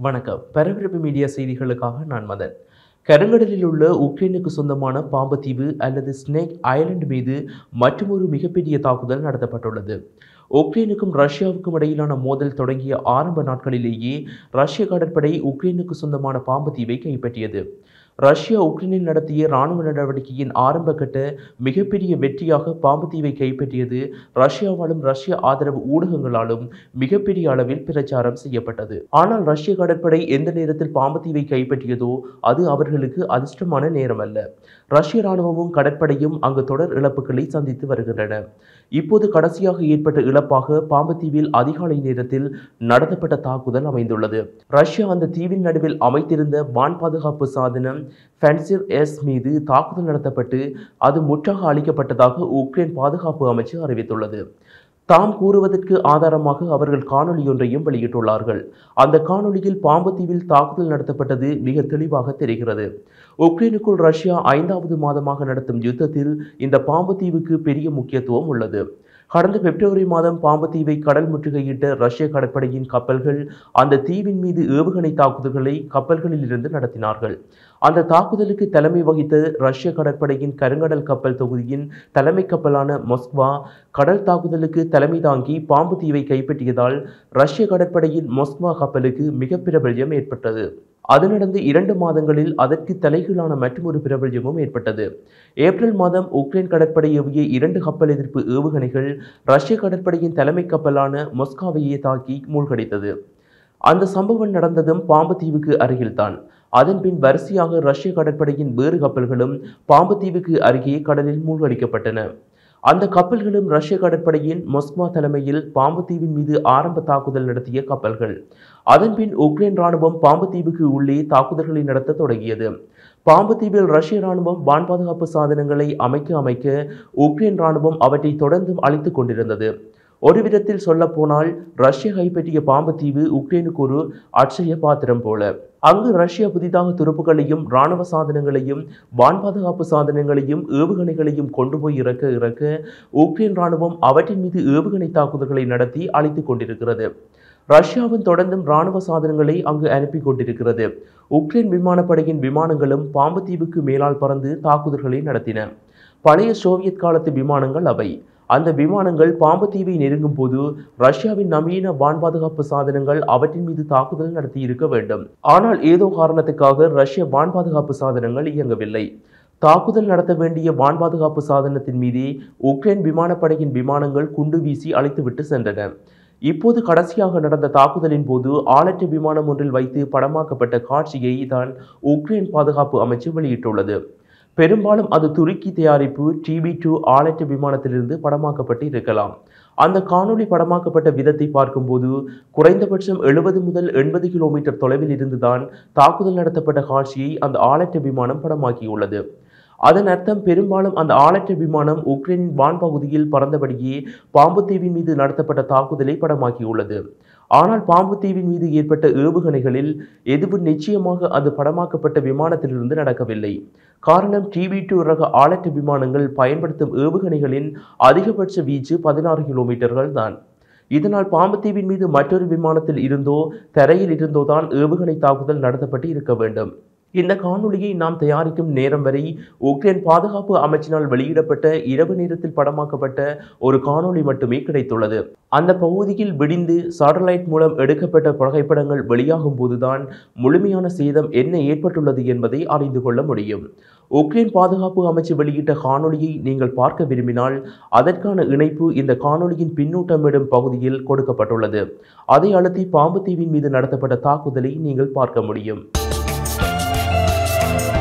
வணக்கம் பரபரப்பு மீடியா செய்திகளுக்காக நான் மதன் கருங்கடலில் உள்ள உக்ரைனுக்கு சொந்தமான பாம்பத்தீவு அல்லது ஸ்னேக் ஐலண்ட் மீது மற்றொரு மிகப்பெரிய தாக்குதல் நடத்தப்பட்டுள்ளது உக்ரைனுக்கும் ரஷ்யாவுக்கும் இடையிலான மோதல் தொடங்கிய ஆரம்ப நாட்களிலேயே ரஷ்ய கடற்படை உக்ரைனுக்கு சொந்தமான பாம்பத்தீவை கைப்பற்றியது ரஷ்யா உக்ரைனில் நடத்திய இராணுவ நடவடிக்கையின் ஆரம்ப கட்ட மிகப்பெரிய வெற்றியாக பாம்பத்தீவை கைப்பற்றியது ரஷ்யாவாலும் ரஷ்ய ஆதரவு ஊடகங்களாலும் மிகப்பெரிய அளவில் பிரச்சாரம் செய்யப்பட்டது ஆனால் ரஷ்ய கடற்படை எந்த நேரத்தில் பாம்பத்தீவை கைப்பற்றியதோ அது அவர்களுக்கு அதிர்ஷ்டமான நேரம் அல்ல ரஷ்ய இராணுவமும் கடற்படையும் அங்கு தொடர் இழப்புகளை சந்தித்து வருகின்றன இப்போது கடைசியாக ஏற்பட்ட இழப்பாக பாம்பத்தீவில் அதிகாலை நேரத்தில் நடத்தப்பட்ட தாக்குதல் அமைந்துள்ளது ரஷ்யா அந்த தீவின் நடுவில் அமைத்திருந்த வான் பாதுகாப்பு சாதனம் ஃபென்சிர் எஸ் மீது தாக்குதல் நடத்தப்பட்டு அது முற்றாக அளிக்கப்பட்டதாக உக்ரைன் பாதுகாப்பு அமைச்சு அறிவித்துள்ளது தாம் கூறுவதற்கு ஆதாரமாக அவர்கள் காணொளியொன்றையும் வெளியிட்டுள்ளார்கள் அந்த காணொளியில் பாம்பத்தீவில் தாக்குதல் நடத்தப்பட்டது மிக தெளிவாக தெரிகிறது உக்ரைனுக்குள் ரஷ்யா ஐந்தாவது மாதமாக நடத்தும் யுத்தத்தில் இந்த பாம்பத்தீவுக்கு பெரிய முக்கியத்துவம் உள்ளது கடந்த பிப்ரவரி மாதம் பாம்பத்தீவை கடல் முற்றுகையிட்ட ரஷ்ய கடற்படையின் கப்பல்கள் அந்த தீவின் மீது ஏவுகணை தாக்குதல்களை கப்பல்களில் இருந்து நடத்தினார்கள் அந்த தாக்குதலுக்கு தலைமை வகித்த ரஷ்ய கடற்படையின் கருங்கடல் கப்பல் தொகுதியின் தலைமை கப்பலான மொஸ்க்வா கடல் தாக்குதலுக்கு தலைமை தாங்கி பாம்பு தீவை கைப்பற்றியதால் ரஷ்ய கடற்படையின் மொஸ்க்வா கப்பலுக்கு மிக பிரபல்யம் ஏற்பட்டது அது நடந்து இரண்டு மாதங்களில் அதற்கு தலைகீழான மற்றொரு பிரபல்யமும் ஏற்பட்டது ஏப்ரல் மாதம் உக்ரைன் கடற்படை ஏவிய இரண்டு கப்பல் எதிர்ப்பு ஏவுகணைகள் ரஷ்ய கடற்படையின் தலைமை கப்பலான மொஸ்காவையே தாக்கி மூழ்கடித்தது அந்த சம்பவம் நடந்ததும் பாம்பத்தீவுக்கு அருகில்தான் அதன்பின் வரிசையாக ரஷ்ய கடற்படையின் வேறு கப்பல்களும் பாம்பத்தீவுக்கு அருகே கடலில் மூழ்கடிக்கப்பட்டன அந்த கப்பல்களும் ரஷ்ய கடற்படையின் மொஸ்கவா தலைமையில் பாம்புத்தீவின் மீது ஆரம்ப தாக்குதல் நடத்திய கப்பல்கள் அதன்பின் உக்ரைன் ராணுவம் பாம்புத்தீவுக்கு உள்ளே தாக்குதல்களை நடத்த தொடங்கியது பாம்புத்தீவில் ரஷ்ய ராணுவம் வான் பாதுகாப்பு சாதனங்களை அமைக்க அமைக்க உக்ரைன் ராணுவம் அவற்றை தொடர்ந்தும் அழித்துக் கொண்டிருந்தது ஒரு விதத்தில் சொல்லப்போனால் ரஷ்யா கைப்பற்றிய பாம்புத்தீவு உக்ரைனுக்கு ஒரு அட்சய பாத்திரம் போல அங்கு ரஷ்யா புதிதாக துருப்புகளையும் இராணுவ சாதனங்களையும் வான் பாதுகாப்பு சாதனங்களையும் ஏவுகணைகளையும் கொண்டு போய் இறக்க இறக்க உக்ரைன் இராணுவம் அவற்றின் மீது ஏவுகணை தாக்குதல்களை நடத்தி அழித்துக் கொண்டிருக்கிறது ரஷ்யாவின் தொடர்ந்தும் இராணுவ சாதனங்களை அங்கு அனுப்பி கொண்டிருக்கிறது உக்ரைன் விமானப்படையின் விமானங்களும் பாம்புத்தீவுக்கு மேலால் பறந்து தாக்குதல்களை நடத்தின பழைய சோவியத் காலத்து விமானங்கள் அவை அந்த விமானங்கள் பாம்பத்தீவை நெருங்கும் போது ரஷ்யாவின் நவீன வான் பாதுகாப்பு சாதனங்கள் அவற்றின் மீது தாக்குதல் நடத்தி இருக்க வேண்டும் ஆனால் ஏதோ காரணத்துக்காக ரஷ்ய வான் பாதுகாப்பு சாதனங்கள் இயங்கவில்லை தாக்குதல் நடத்த வேண்டிய வான் பாதுகாப்பு சாதனத்தின் மீதே உக்ரைன் விமானப்படையின் விமானங்கள் குண்டு வீசி அழைத்துவிட்டு சென்றன இப்போது கடைசியாக நடந்த தாக்குதலின் போது ஆளற்ற விமானம் ஒன்றில் வைத்து படமாக்கப்பட்ட காட்சியை தான் உக்ரைன் பாதுகாப்பு அமைச்சு வெளியிட்டுள்ளது பெரும்பாலும் அது துருக்கி தயாரிப்பு டிபி டூ ஆளற்ற விமானத்திலிருந்து படமாக்கப்பட்டு இருக்கலாம் அந்த காணொளி படமாக்கப்பட்ட விதத்தை பார்க்கும்போது குறைந்தபட்சம் எழுபது முதல் எண்பது கிலோமீட்டர் தொலைவில் இருந்துதான் தாக்குதல் நடத்தப்பட்ட காட்சியை அந்த ஆளற்ற விமானம் படமாக்கியுள்ளது அதன் அர்த்தம் பெரும்பாலும் அந்த ஆளற்ற விமானம் உக்ரைனின் வான் பகுதியில் பறந்தபடியே பாம்புத்தீவின் மீது நடத்தப்பட்ட தாக்குதலை படமாக்கியுள்ளது ஆனால் பாம்புத்தீவின் மீது ஏற்பட்ட ஏவுகணைகளில் எதுவும் நிச்சயமாக அது படமாக்கப்பட்ட விமானத்திலிருந்து நடக்கவில்லை காரணம் டிவி டூ ரக ஆளற்ற விமானங்கள் பயன்படுத்தும் ஏவுகணைகளின் அதிகபட்ச வீச்சு பதினாறு கிலோமீட்டர்கள் தான் இதனால் பாம்புத்தீவின் மீது மற்றொரு விமானத்தில் இருந்தோ தரையில் இருந்தோ தான் ஏவுகணை தாக்குதல் நடத்தப்பட்டு இருக்க வேண்டும் இந்த காணொளியை நாம் தயாரிக்கும் நேரம் வரை உக்ரைன் பாதுகாப்பு அமைச்சினால் வெளியிடப்பட்ட இரவு நேரத்தில் படமாக்கப்பட்ட ஒரு காணொளி மட்டுமே கிடைத்துள்ளது அந்த பகுதியில் விடிந்து சாட்டலைட் மூலம் எடுக்கப்பட்ட புகைப்படங்கள் வெளியாகும் போதுதான் முழுமையான சேதம் என்ன ஏற்பட்டுள்ளது என்பதை அறிந்து கொள்ள முடியும் உக்ரைன் பாதுகாப்பு அமைச்சு வெளியிட்ட காணொளியை நீங்கள் பார்க்க விரும்பினால் அதற்கான இணைப்பு இந்த காணொளியின் பின்னூட்டமிடும் பகுதியில் கொடுக்கப்பட்டுள்ளது அதை அழுத்தி பாம்பு தீவின் மீது நடத்தப்பட்ட தாக்குதலை நீங்கள் பார்க்க முடியும்